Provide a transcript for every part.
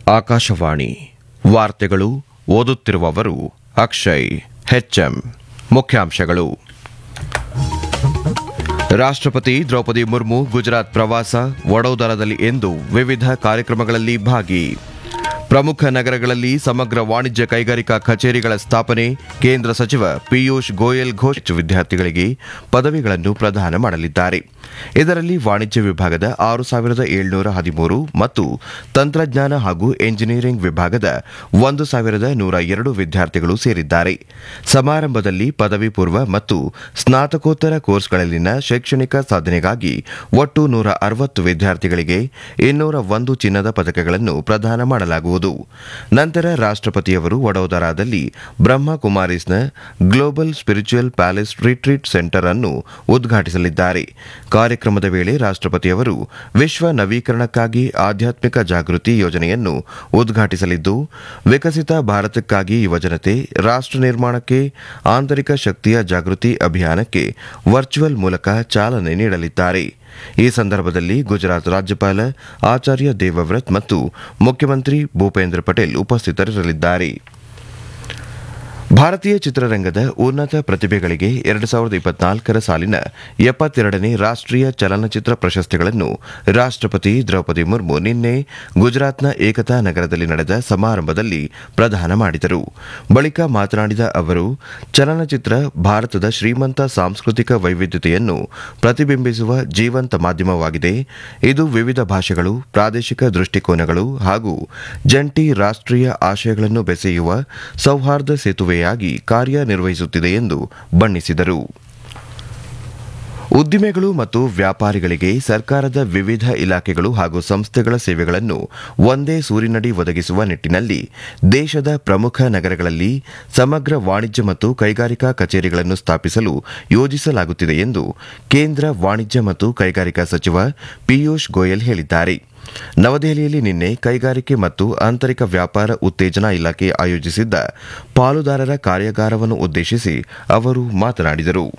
ಆಕಾಶವಾಣಿ ವಾರ್ತೆಗಳು ಓದುತ್ತಿರುವವರು ಅಕ್ಷಯ್ ಹೆಚ್ಎಂ ಮುಖ್ಯಾಂಶಗಳು ರಾಷ್ಟ್ರಪತಿ ದ್ರೌಪದಿ ಮುರ್ಮು ಗುಜರಾತ್ ಪ್ರವಾಸ ವಡೋದರದಲ್ಲಿ ಇಂದು ವಿವಿಧ ಕಾರ್ಯಕ್ರಮಗಳಲ್ಲಿ ಭಾಗಿ ಪ್ರಮುಖ ನಗರಗಳಲ್ಲಿ ಸಮಗ್ರ ವಾಣಿಜ್ಯ ಕೈಗಾರಿಕಾ ಕಚೇರಿಗಳ ಸ್ಥಾಪನೆ ಕೇಂದ್ರ ಸಚಿವ ಪಿಯೂಷ್ ಗೋಯಲ್ ಘೋಷ್ ವಿದ್ಯಾರ್ಥಿಗಳಿಗೆ ಪದವಿಗಳನ್ನು ಪ್ರದಾನ ಮಾಡಲಿದ್ದಾರೆ ಇದರಲ್ಲಿ ವಾಣಿಜ್ಯ ವಿಭಾಗದ ಆರು ಸಾವಿರದ ಏಳ್ನೂರ ಹದಿಮೂರು ಮತ್ತು ತಂತ್ರಜ್ಞಾನ ಹಾಗೂ ಎಂಜಿನಿಯರಿಂಗ್ ವಿಭಾಗದ ಒಂದು ಸಾವಿರದ ನೂರ ಎರಡು ವಿದ್ಯಾರ್ಥಿಗಳು ಸೇರಿದ್ದಾರೆ ಸಮಾರಂಭದಲ್ಲಿ ಪದವಿ ಪೂರ್ವ ಮತ್ತು ಸ್ನಾತಕೋತ್ತರ ಕೋರ್ಸ್ಗಳಲ್ಲಿನ ಶೈಕ್ಷಣಿಕ ಸಾಧನೆಗಾಗಿ ಒಟ್ಟು ನೂರ ಅರವತ್ತು ವಿದ್ಯಾರ್ಥಿಗಳಿಗೆ ಇನ್ನೂರ ಒಂದು ಚಿನ್ನದ ಪದಕಗಳನ್ನು ಪ್ರದಾನ ಮಾಡಲಾಗುವುದು ನಂತರ ರಾಷ್ಟ್ರಪತಿಯವರು ವಡೋದರಾದಲ್ಲಿ ಬ್ರಹ್ಮಕುಮಾರೀಸ್ನ global spiritual palace retreat centre ಅನ್ನು ಉದ್ಘಾಟಿಸಲಿದ್ದಾರೆ ಕಾರ್ಯಕ್ರಮದ ವೇಳೆ ರಾಷ್ಟ್ರಪತಿಯವರು ವಿಶ್ವ ನವೀಕರಣಕ್ಕಾಗಿ ಆಧ್ಯಾತ್ಮಿಕ ಜಾಗೃತಿ ಯೋಜನೆಯನ್ನು ಉದ್ಘಾಟಿಸಲಿದ್ದು ವಿಕಸಿತ ಭಾರತಕ್ಕಾಗಿ ಯುವಜನತೆ ರಾಷ್ಟ್ರ ನಿರ್ಮಾಣಕ್ಕೆ ಆಂತರಿಕ ಶಕ್ತಿಯ ಜಾಗೃತಿ ಅಭಿಯಾನಕ್ಕೆ ವರ್ಚುವಲ್ ಮೂಲಕ ಚಾಲನೆ ನೀಡಲಿದ್ದಾರೆ ಈ ಸಂದರ್ಭದಲ್ಲಿ ಗುಜರಾತ್ ರಾಜ್ಯಪಾಲ ಆಚಾರ್ಯ ದೇವವ್ರತ್ ಮತ್ತು ಮುಖ್ಯಮಂತ್ರಿ ಭೂಪೇಂದ್ರ ಪಟೇಲ್ ಉಪಸ್ಥಿತರಿರಲಿದ್ದಾರೆ ಭಾರತೀಯ ಚಿತ್ರರಂಗದ ಉನ್ನತ ಪ್ರತಿಭೆಗಳಿಗೆ ಎರಡು ಸಾವಿರದ ಇಪ್ಪತ್ನಾಲ್ಕರ ಸಾಲಿನ ಎಪ್ಪತ್ತೆರಡನೇ ರಾಷ್ಟ್ರೀಯ ಚಲನಚಿತ್ರ ಪ್ರಶಸ್ತಿಗಳನ್ನು ರಾಷ್ಟ್ರಪತಿ ದ್ರೌಪದಿ ಮುರ್ಮು ನಿನ್ನೆ ಗುಜರಾತ್ನ ಏಕತಾ ನಗರದಲ್ಲಿ ನಡೆದ ಸಮಾರಂಭದಲ್ಲಿ ಪ್ರದಾನ ಮಾಡಿದರು ಬಳಿಕ ಮಾತನಾಡಿದ ಅವರು ಚಲನಚಿತ್ರ ಭಾರತದ ಶ್ರೀಮಂತ ಸಾಂಸ್ಕೃತಿಕ ವೈವಿಧ್ಯತೆಯನ್ನು ಪ್ರತಿಬಿಂಬಿಸುವ ಜೀವಂತ ಮಾಧ್ಯಮವಾಗಿದೆ ಇದು ವಿವಿಧ ಭಾಷೆಗಳು ಪ್ರಾದೇಶಿಕ ದೃಷ್ಟಿಕೋನಗಳು ಹಾಗೂ ಜಂಟಿ ರಾಷ್ಟ್ರೀಯ ಆಶಯಗಳನ್ನು ಬೆಸೆಯುವ ಸೌಹಾರ್ದ ಸೇತುವೆಯಾಗಿ ಕಾರ್ಯನಿರ್ವಹಿಸುತ್ತಿದೆ ಎಂದು ಬಣ್ಣಿಸಿದರು ಉದ್ದಿಮೆಗಳು ಮತ್ತು ವ್ಯಾಪಾರಿಗಳಿಗೆ ಸರ್ಕಾರದ ವಿವಿಧ ಇಲಾಖೆಗಳು ಹಾಗೂ ಸಂಸ್ಥೆಗಳ ಸೇವೆಗಳನ್ನು ಒಂದೇ ಸೂರಿನಡಿ ಒದಗಿಸುವ ನಿಟ್ಟಿನಲ್ಲಿ ದೇಶದ ಪ್ರಮುಖ ನಗರಗಳಲ್ಲಿ ಸಮಗ್ರ ವಾಣಿಜ್ಯ ಮತ್ತು ಕೈಗಾರಿಕಾ ಕಚೇರಿಗಳನ್ನು ಸ್ಥಾಪಿಸಲು ಯೋಜಿಸಲಾಗುತ್ತಿದೆ ಎಂದು ಕೇಂದ್ರ ವಾಣಿಜ್ಯ ಮತ್ತು ಕೈಗಾರಿಕಾ ಸಚಿವ ಪಿಯೂಷ್ ಗೋಯಲ್ ಹೇಳಿದ್ದಾರೆ ನವದೆಹಲಿಯಲ್ಲಿ ನಿನ್ನೆ ಕೈಗಾರಿಕೆ ಮತ್ತು ಆಂತರಿಕ ವ್ಯಾಪಾರ ಉತ್ತೇಜನಾ ಇಲಾಖೆ ಆಯೋಜಿಸಿದ್ದ ಪಾಲುದಾರರ ಕಾರ್ಯಾಗಾರವನ್ನು ಉದ್ದೇಶಿಸಿ ಅವರು ಮಾತನಾಡಿದರು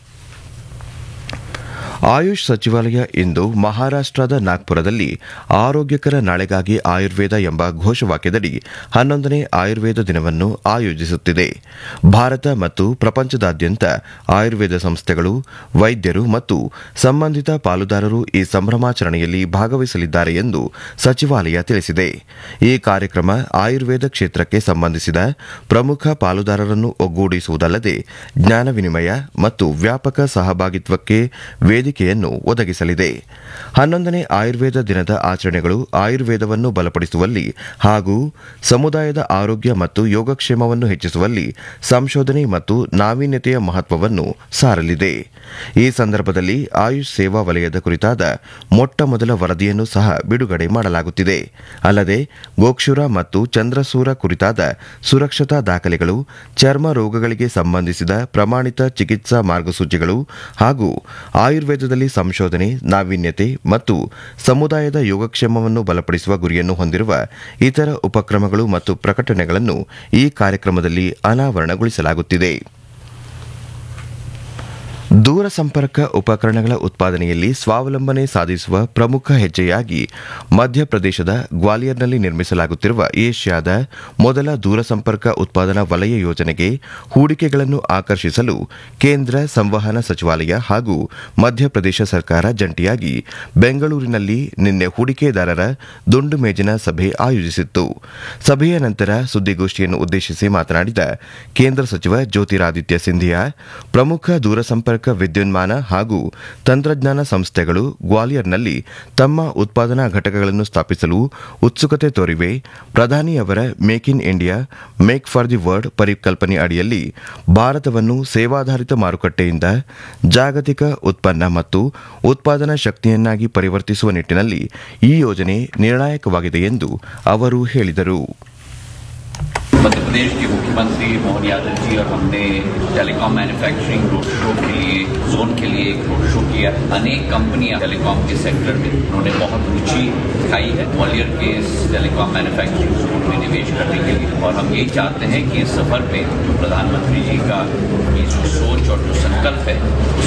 ಆಯುಷ್ ಸಚಿವಾಲಯ ಇಂದು ಮಹಾರಾಷ್ಟದ ನಾಗ್ಪುರದಲ್ಲಿ ಆರೋಗ್ಯಕರ ನಾಳೆಗಾಗಿ ಆಯುರ್ವೇದ ಎಂಬ ಘೋಷವಾಕ್ಯದಡಿ ಹನ್ನೊಂದನೇ ಆಯುರ್ವೇದ ದಿನವನ್ನು ಆಯೋಜಿಸುತ್ತಿದೆ ಭಾರತ ಮತ್ತು ಪ್ರಪಂಚದಾದ್ಯಂತ ಆಯುರ್ವೇದ ಸಂಸ್ಥೆಗಳು ವೈದ್ಯರು ಮತ್ತು ಸಂಬಂಧಿತ ಪಾಲುದಾರರು ಈ ಸಂಭ್ರಮಾಚರಣೆಯಲ್ಲಿ ಭಾಗವಹಿಸಲಿದ್ದಾರೆ ಎಂದು ಸಚಿವಾಲಯ ತಿಳಿಸಿದೆ ಈ ಕಾರ್ಯಕ್ರಮ ಆಯುರ್ವೇದ ಕ್ಷೇತ್ರಕ್ಕೆ ಸಂಬಂಧಿಸಿದ ಪ್ರಮುಖ ಪಾಲುದಾರರನ್ನು ಒಗ್ಗೂಡಿಸುವುದಲ್ಲದೆ ಜ್ಞಾನ ವಿನಿಮಯ ಮತ್ತು ವ್ಯಾಪಕ ಸಹಭಾಗಿತ್ವಕ್ಕೆ ವೇದಿಕೆಯನ್ನು ಒದಗಿಸಲಿದೆ ಹನ್ನೊಂದನೇ ಆಯುರ್ವೇದ ದಿನದ ಆಚರಣೆಗಳು ಆಯುರ್ವೇದವನ್ನು ಬಲಪಡಿಸುವಲ್ಲಿ ಹಾಗೂ ಸಮುದಾಯದ ಆರೋಗ್ಯ ಮತ್ತು ಯೋಗಕ್ಷೇಮವನ್ನು ಹೆಚ್ಚಿಸುವಲ್ಲಿ ಸಂಶೋಧನೆ ಮತ್ತು ನಾವೀನ್ಯತೆಯ ಮಹತ್ವವನ್ನು ಸಾರಲಿದೆ ಈ ಸಂದರ್ಭದಲ್ಲಿ ಆಯುಷ್ ಸೇವಾ ವಲಯದ ಕುರಿತಾದ ಮೊಟ್ಟ ಮೊದಲ ವರದಿಯನ್ನು ಸಹ ಬಿಡುಗಡೆ ಮಾಡಲಾಗುತ್ತಿದೆ ಅಲ್ಲದೆ ಗೋಕ್ಷುರ ಮತ್ತು ಚಂದ್ರಸೂರ ಕುರಿತಾದ ಸುರಕ್ಷತಾ ದಾಖಲೆಗಳು ಚರ್ಮ ರೋಗಗಳಿಗೆ ಸಂಬಂಧಿಸಿದ ಪ್ರಮಾಣಿತ ಚಿಕಿತ್ಸಾ ಮಾರ್ಗಸೂಚಿಗಳು ಹಾಗೂ ಆಯುರ್ವೇದದಲ್ಲಿ ಸಂಶೋಧನೆ ನಾವೀನ್ಯತೆ ಮತ್ತು ಸಮುದಾಯದ ಯೋಗಕ್ಷೇಮವನ್ನು ಬಲಪಡಿಸುವ ಗುರಿಯನ್ನು ಹೊಂದಿರುವ ಇತರ ಉಪಕ್ರಮಗಳು ಮತ್ತು ಪ್ರಕಟಣೆಗಳನ್ನು ಈ ಕಾರ್ಯಕ್ರಮದಲ್ಲಿ ಅನಾವರಣಗೊಳಿಸಲಾಗುತ್ತಿದೆ ದೂರಸಂಪರ್ಕ ಉಪಕರಣಗಳ ಉತ್ಪಾದನೆಯಲ್ಲಿ ಸ್ವಾವಲಂಬನೆ ಸಾಧಿಸುವ ಪ್ರಮುಖ ಹೆಜ್ಜೆಯಾಗಿ ಮಧ್ಯಪ್ರದೇಶದ ಗ್ವಾಲಿಯರ್ನಲ್ಲಿ ನಿರ್ಮಿಸಲಾಗುತ್ತಿರುವ ಏಷ್ಯಾದ ಮೊದಲ ದೂರಸಂಪರ್ಕ ಉತ್ಪಾದನಾ ವಲಯ ಯೋಜನೆಗೆ ಹೂಡಿಕೆಗಳನ್ನು ಆಕರ್ಷಿಸಲು ಕೇಂದ್ರ ಸಂವಹನ ಸಚಿವಾಲಯ ಹಾಗೂ ಮಧ್ಯಪ್ರದೇಶ ಸರ್ಕಾರ ಜಂಟಿಯಾಗಿ ಬೆಂಗಳೂರಿನಲ್ಲಿ ನಿನ್ನೆ ಹೂಡಿಕೆದಾರರ ದುಂಡು ಮೇಜಿನ ಸಭೆ ಆಯೋಜಿಸಿತ್ತು ಸಭೆಯ ನಂತರ ಸುದ್ದಿಗೋಷ್ಠಿಯನ್ನು ಉದ್ದೇಶಿಸಿ ಮಾತನಾಡಿದ ಕೇಂದ್ರ ಸಚಿವ ಜ್ಯೋತಿರಾದಿತ್ಯ ಸಿಂಧಿಯಾ ಪ್ರಮುಖ ದೂರಸಂಪರ್ಕ ವಿದ್ಯುನ್ಮಾನ ಹಾಗೂ ತಂತ್ರಜ್ಞಾನ ಸಂಸ್ಥೆಗಳು ಗ್ವಾಲಿಯರ್ನಲ್ಲಿ ತಮ್ಮ ಉತ್ಪಾದನಾ ಘಟಕಗಳನ್ನು ಸ್ಥಾಪಿಸಲು ಉತ್ಸುಕತೆ ತೋರಿವೆ ಪ್ರಧಾನಿಯವರ make in India make for the world ಪರಿಕಲ್ಪನೆ ಅಡಿಯಲ್ಲಿ ಭಾರತವನ್ನು ಸೇವಾಧಾರಿತ ಮಾರುಕಟ್ಟೆಯಿಂದ ಜಾಗತಿಕ ಉತ್ಪನ್ನ ಮತ್ತು ಉತ್ಪಾದನಾ ಶಕ್ತಿಯನ್ನಾಗಿ ಪರಿವರ್ತಿಸುವ ನಿಟ್ಟಿನಲ್ಲಿ ಈ ಯೋಜನೆ ನಿರ್ಣಾಯಕವಾಗಿದೆ ಎಂದು ಅವರು ಹೇಳಿದರು मध्य प्रदेश के मुख्यमंत्री मोहन यादव जी और हमने टेलीकॉम मैन्युफैक्चरिंग रोड शो के लिए जोन के लिए एक रोड शो किया अनेक कंपनियां टेलीकॉम के सेक्टर में उन्होंने बहुत रुचि दिखाई है ग्वालियर के इस टेलीकॉम मैन्युफैक्चरिंग जोन में निवेश करने के लिए और हम यही चाहते हैं कि इस सफर पे जो प्रधानमंत्री जी का ये जो सोच और जो संकल्प है